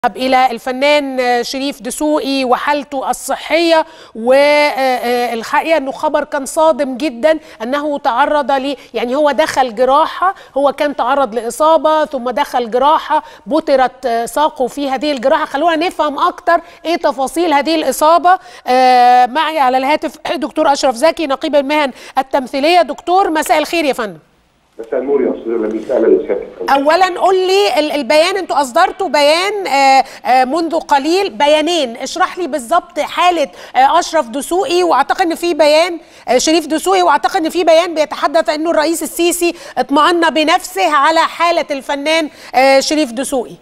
طب الى الفنان شريف دسوقي وحالته الصحيه والحقيقه انه خبر كان صادم جدا انه تعرض ل يعني هو دخل جراحه هو كان تعرض لاصابه ثم دخل جراحه بترت ساقه في هذه الجراحه خلونا نفهم اكتر ايه تفاصيل هذه الاصابه معي على الهاتف دكتور اشرف زكي نقيب المهن التمثيليه دكتور مساء الخير يا فندم مساء النور يا استاذ لميس اهلا وسهلا اولا قول لي البيان انتوا اصدرتوا بيان منذ قليل بيانين اشرح لي بالظبط حاله اشرف دسوقي واعتقد ان في بيان شريف دسوقي واعتقد ان في بيان بيتحدث انه الرئيس السيسي اطمأن بنفسه على حاله الفنان شريف دسوقي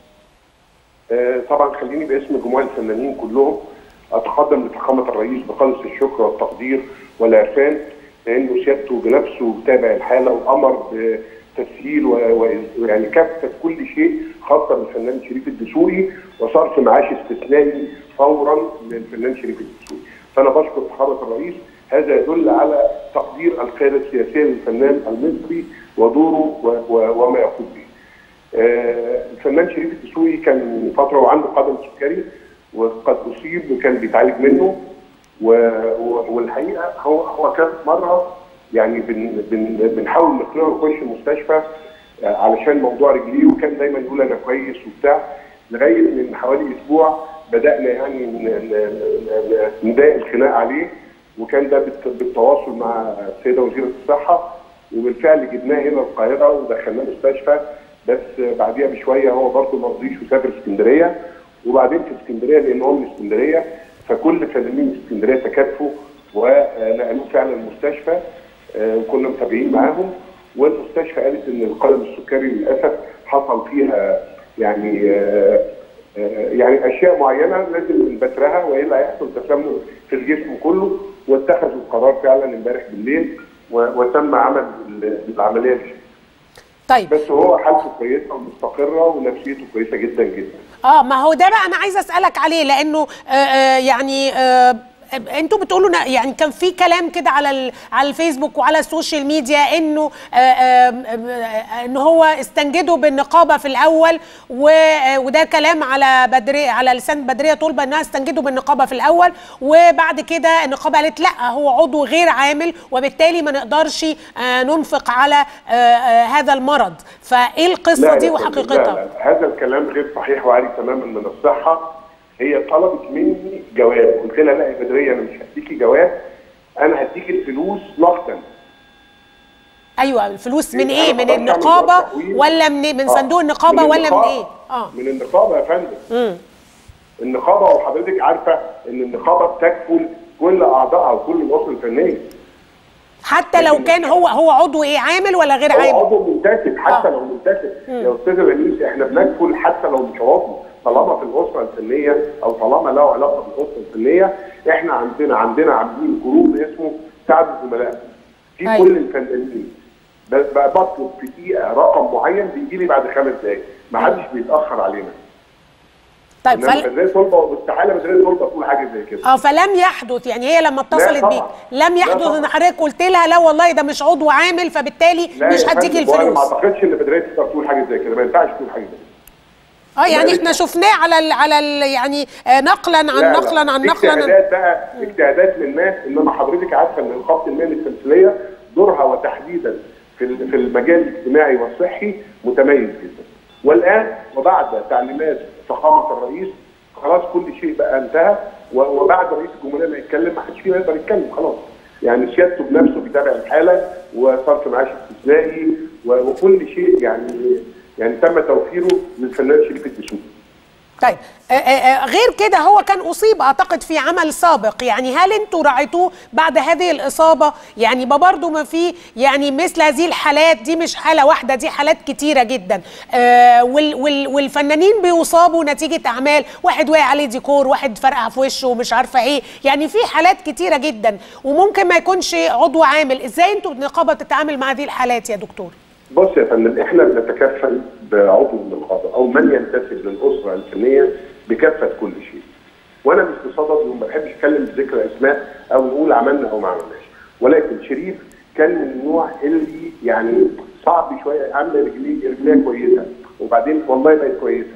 طبعا خليني باسم جموع الفنانين كلهم اتقدم لفخامه الرئيس بخالص الشكر والتقدير والعرفان لانه سيادته بنفسه تابع الحاله وامر بتسهيل ويعني كافه كل شيء خاصه بالفنان شريف الدسوقي وصرف معاش استثنائي فورا للفنان شريف الدسوقي فانا بشكر فخامه الرئيس هذا يدل على تقدير القياده السياسيه للفنان المصري ودوره وما يقوم به. الفنان شريف الدسوقي كان من فتره وعنده قدم سكري وقد اصيب وكان بيتعالج منه والحقيقه هو هو كان مره يعني بن بن بنحاول نقنعه يخش المستشفى علشان موضوع رجليه وكان دايما يقول انا كويس وبتاع لغايه من حوالي اسبوع بدانا يعني نضايق الخناق عليه وكان ده بالتواصل مع السيده وزيره الصحه وبالفعل جبناه هنا القاهره ودخلناه المستشفى بس بعديها بشويه هو برضه ما رضيش وسافر اسكندريه وبعدين في اسكندريه لان هو من اسكندريه فكل فنانين اسكندريه تكاتفوا ونقلوه فعلا المستشفى وكنا متابعين معاهم والمستشفى قالت ان القلم السكري للاسف حصل فيها يعني يعني اشياء معينه لازم نبترها والا هيحصل تسمم في الجسم كله واتخذوا القرار فعلا امبارح بالليل وتم عمل العمليه دي. طيب بس هو حالته كويسه ومستقره ونفسيته كويسه جدا جدا. اه ما هو ده بقى انا عايزه اسالك عليه لانه آه آه يعني آه انتوا بتقولوا يعني كان في كلام كده على على الفيسبوك وعلى السوشيال ميديا انه ان هو استنجدوا بالنقابه في الاول وده كلام على بدري على لسان بدريه طلبه انها استنجدوا بالنقابه في الاول وبعد كده النقابه قالت لا هو عضو غير عامل وبالتالي ما نقدرش ننفق على هذا المرض فايه القصه دي وحقيقتها؟ لا لا هذا الكلام غير صحيح وعاري تماما من الصحه هي طلبت مني جواب قلت لها لا يا بدريه انا مش هديكي جواب انا هديكي الفلوس نقدا ايوه الفلوس من ايه من النقابه ولا من من صندوق النقابه من ولا من ايه اه من النقابه يا فندم امم النقابه وحضرتك عارفه ان النقابه بتكفل كل اعضائها وكل الاسر الفنيه حتى لو كان هو هو عضو ايه عامل ولا غير عامل؟ هو عضو منتسب حتى آه. لو منتسب يا استاذه بنيس احنا بنكفل حتى لو مش عضو طالما في الاسره الفنيه او طالما له علاقه بالاسره الفنيه احنا عندنا عندنا عاملين جروب اسمه سعد الزملاء في كل الفنانين بطلب في دقيقه رقم معين بيجي لي بعد خمس دقائق ما حدش بيتاخر علينا طيب فل... بدريه طلبه استحاله بدريه طلبه تقول حاجه زي كده اه فلم يحدث يعني هي لما اتصلت بيك لم يحدث ان حضرتك قلت لها لا والله ده مش عضو عامل فبالتالي مش هديكي الفلوس ما اعتقدش ان بدريه تقدر تقول حاجه زي كده ما ينفعش تقول حاجه زي كده اه يعني احنا شفناه على ال على ال يعني نقلا عن لا نقلا لا. عن نقلا اجتهادات بقى اجتهادات للناس انما حضرتك عارفه ان نقابه المهن التمثيليه دورها وتحديدا في في المجال الاجتماعي والصحي متميز جدا والان وبعد تعليمات فخامه الرئيس خلاص كل شيء بقى انتهى وبعد رئيس الجمهوريه ما يتكلم ما حدش فينا يقدر يتكلم خلاص يعني سيادته بنفسه بيتابع الحاله وصرف معاش استثنائي وكل شيء يعني يعني تم توفيره للفنان شريف الدسوقي طيب آآ آآ غير كده هو كان اصيب اعتقد في عمل سابق يعني هل انتوا راعيتوه بعد هذه الاصابه يعني برضه ما في يعني مثل هذه الحالات دي مش حاله واحده دي حالات كتيره جدا وال وال والفنانين بيصابوا نتيجه اعمال واحد وقع عليه ديكور واحد فرقع في وشه ومش عارفه ايه يعني في حالات كتيره جدا وممكن ما يكونش عضو عامل ازاي انتوا النقابه بتتعامل مع هذه الحالات يا دكتور بص يا فندم احنا بنتكفل بعضو النقابه او من ينتسب للاسره الفنيه بكافه كل شيء. وانا مش بصدد وما بحبش اتكلم بذكر اسماء او نقول عملنا او ما عملناش، ولكن شريف كان من النوع اللي يعني صعب شويه عامله رجليه رجليه كويسه وبعدين والله بقت كويسه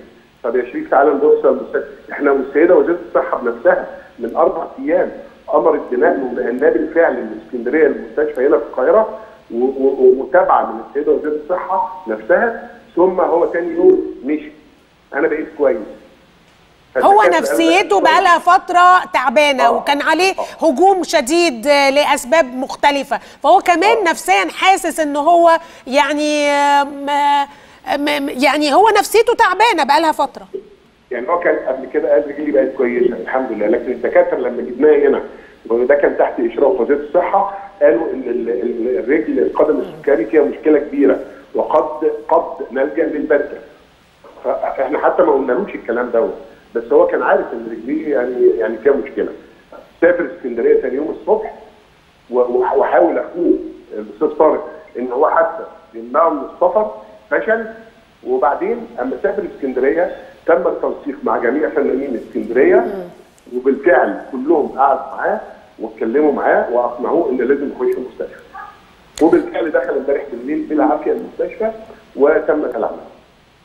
طب يا شريف تعالى نبص للمستشفى احنا والسيده وزيره الصحه بنفسها من اربع ايام امرت بنقل ونقلناه بالفعل من اسكندريه للمستشفى هنا في القاهره و- و- ومتابعه من السيده وزيره الصحه نفسها ثم هو ثاني يوم مشي انا بقيت كويس هو فالدكاترة نفسيته قالوا بقى لها فتره تعبانه آه. وكان عليه آه. هجوم شديد آه، لاسباب مختلفه فهو كمان آه. نفسيا حاسس ان هو يعني آم، آه، آم، يعني هو نفسيته تعبانه بقى لها فتره يعني هو كان قبل كده قال رجلي بقت كويسه الحمد لله لكن الدكاتره لما جبناها هنا وده كان تحت اشراف وزاره الصحه قالوا ان ال- ال- الرجل القدم السكري فيها مشكله كبيره وقد قد نلجا للبتة فاحنا حتى ما قلنالوش الكلام دوت بس هو كان عارف ان رجليه يعني يعني فيها مشكله سافر اسكندريه ثاني يوم الصبح و- وح- وحاول اخوه الاستاذ طارق ان هو حتى يمنعه من السفر فشل وبعدين اما سافر اسكندريه تم التنسيق مع جميع فنانين اسكندريه وبالفعل كلهم قعدوا معاه واتكلموا معاه واقنعوه ان لازم يخش المستشفى. وبالفعل دخل امبارح بالليل بالعافيه المستشفى وتمت العمليه.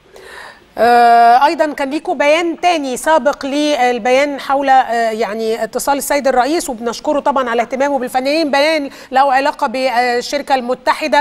آه، ايضا كان ليكوا بيان تاني سابق للبيان حول آه، يعني اتصال السيد الرئيس وبنشكره طبعا على اهتمامه بالفنانين بيان له علاقه بالشركه المتحده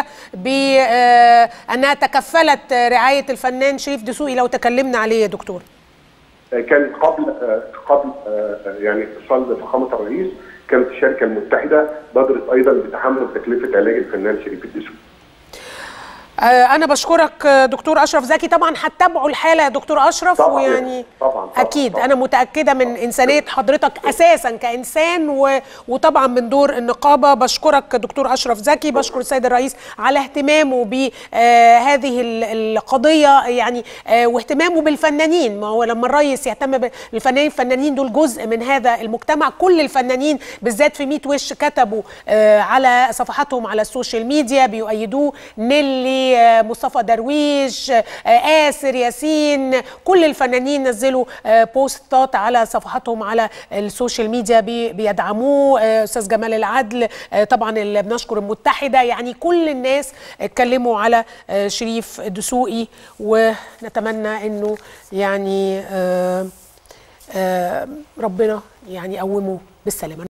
بانها تكفلت رعايه الفنان شريف دسوقي لو تكلمنا عليه يا دكتور كان قبل آه، قبل آه، يعني اتصال بفخامه الرئيس كانت الشركه المتحده بادرت ايضا بتحمل تكلفه علاج الفنان شريف الدسوقي. آه، انا بشكرك آه، دكتور اشرف زكي طبعا هتتابعوا الحاله يا دكتور اشرف طبعاً، ويعني طبعاً، طبعاً، اكيد طبعاً. انا متاكده من انسانيه حضرتك اساسا كانسان و... وطبعا من دور النقابه بشكرك دكتور اشرف زكي بشكر السيد الرئيس على اهتمامه بهذه القضيه يعني آه، واهتمامه بالفنانين ما هو لما الرئيس يهتم بالفنانين الفنانين دول جزء من هذا المجتمع كل الفنانين بالذات في 100 وش كتبوا آه، على صفحاتهم على السوشيال ميديا بيؤيدوه نيلي آه، مصطفى درويش آه، آسر ياسين كل الفنانين نزلوا آه، بوستات على صفحاتهم على السوشيال ميديا بي- بيدعموه آه، استاذ جمال العدل آه، طبعا اللي بنشكر المتحده يعني كل الناس اتكلموا على آه، شريف دسوقي ونتمنى انه يعني آه، آه، ربنا يعني يقومه بالسلامه